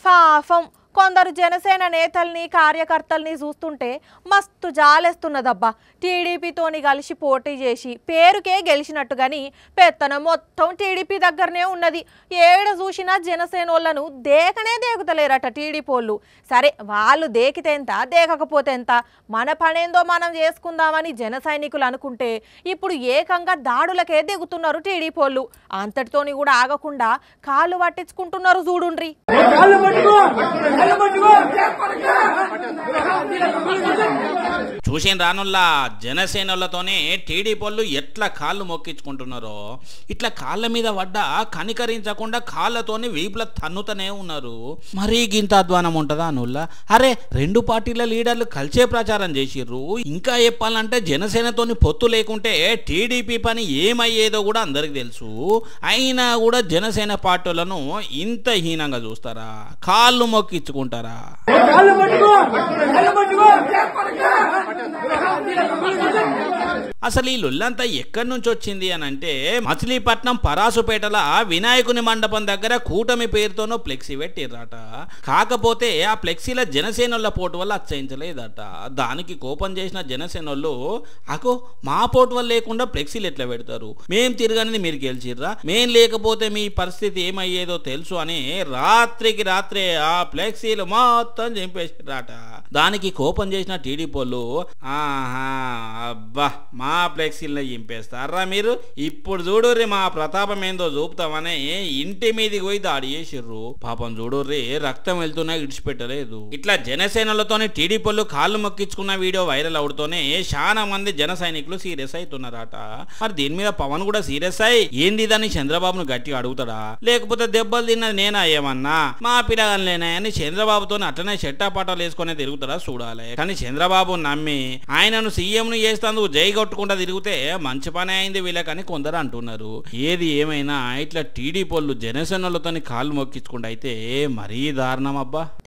పాపం కొందరు జనసేన నేతల్ని కార్యకర్తల్ని చూస్తుంటే మస్తు జాలేస్తున్నదబ్బా టీడీపీతోని కలిసి పోటీ చేసి పేరుకే గెలిచినట్టు గాని పెత్తనం మొత్తం టీడీపీ దగ్గరనే ఉన్నది ఏడ చూసినా జనసేనోళ్లను దేకనే దేకుతలేరట టీడీపోళ్ళు సరే వాళ్ళు దేకితే ఎంత దేకకపోతే ఎంత మన పనేందో మనం చేసుకుందామని జన సైనికులు అనుకుంటే ఇప్పుడు ఏకంగా దాడులకే దిగుతున్నారు టీడీపోళ్ళు అంతటితోని కూడా ఆగకుండా కాళ్ళు పట్టించుకుంటున్నారు చూడుండ్రి కాళ్ళు పట్టుకో కాళ్ళు పట్టుకో చూసిన రానుల్లా జనసేనలతోనే టీడీపీలు ఎట్లా కాళ్ళు మొక్కించుకుంటున్నారో ఇట్లా కాళ్ళ మీద పడ్డ కనికరించకుండా కాళ్ళతోని వీపుల తన్నుతనే ఉన్నారు మరీ గింత అధ్వానం ఉంటుందా అనుల్లా అరే రెండు పార్టీల లీడర్లు కలిసే ప్రచారం చేసిర్రు ఇంకా చెప్పాలంటే జనసేనతోని పొత్తు లేకుంటే టీడీపీ పని ఏమయ్యేదో కూడా అందరికి తెలుసు అయినా కూడా జనసేన పార్టీలను ఇంత హీనంగా చూస్తారా కాళ్ళు మొక్కించుకుంటారా కాళ్ళు పట్టుకో కాళ్ళు పట్టుకో అసలు ఈ లొల్లంతా ఎక్కడి నుంచి వచ్చింది అని అంటే మచిలీపట్నం పరాసుపేటల వినాయకుని మండపం దగ్గర కూటమి పేరుతోనో ఫ్లెక్సీ పెట్టిర్రట కాకపోతే ఆ ఫ్లెక్సీల జనసేనోళ్ళ పోటు వల్ల అచ్చయించలేదట దానికి కోపం చేసిన జనసేనోళ్ళు అకో మా పోటు వల్ల లేకుండా ఫ్లెక్సీలు ఎట్లా పెడతారు మేం తిరగనిది మీరు గెలిచిర్రా మేం లేకపోతే మీ పరిస్థితి ఏమయ్యేదో తెలుసు అని రాత్రికి రాత్రే ఆ ఫ్లెక్సీలు మొత్తం చింపేసిర్రట దానికి కోపం చేసిన టీడీపోళ్ళు ఆహా అబ్బా మా ఫ్లెక్సీలను చింపేస్తారా మీరు ఇప్పుడు చూడుర్రి మా ప్రతాపం ఏందో చూపుతామని ఇంటి మీదకి పోయి దాడి చేసిర్రు పాపం చూడుర్రి రక్తం వెళ్తున్నా ఇడిచిపెట్టలేదు ఇట్లా జనసేనలతోనే టీడీపీలు కాళ్ళు మొక్కించుకున్న వీడియో వైరల్ అవుతూనే చాలా మంది జన సైనికులు సీరియస్ అవుతున్నారట మరి దీని మీద పవన్ కూడా సీరియస్ అయి ఏంది దాన్ని చంద్రబాబును గట్టిగా అడుగుతాడా లేకపోతే దెబ్బలు తిన్నది నేనా ఏమన్నా మా పిల్లగానిలేనా అని చంద్రబాబుతో అట్లనే చెట్టాపాటాలు వేసుకునే తిరుగుతాడా చూడాలి కానీ చంద్రబాబు నమ్మి ఆయనను సీఎం ను చేstanదుకు జై కొట్టుకుంటా తిరిగితే మంచి పని అయింది వీళ్ళకని కొందరు అంటున్నారు ఏది ఏమైనా ఇట్లా టీడీపీ వాళ్ళు జనసేనలతోని కాళ్ళు మొక్కించుకుంటా అయితే మరీ దారుణం అబ్బా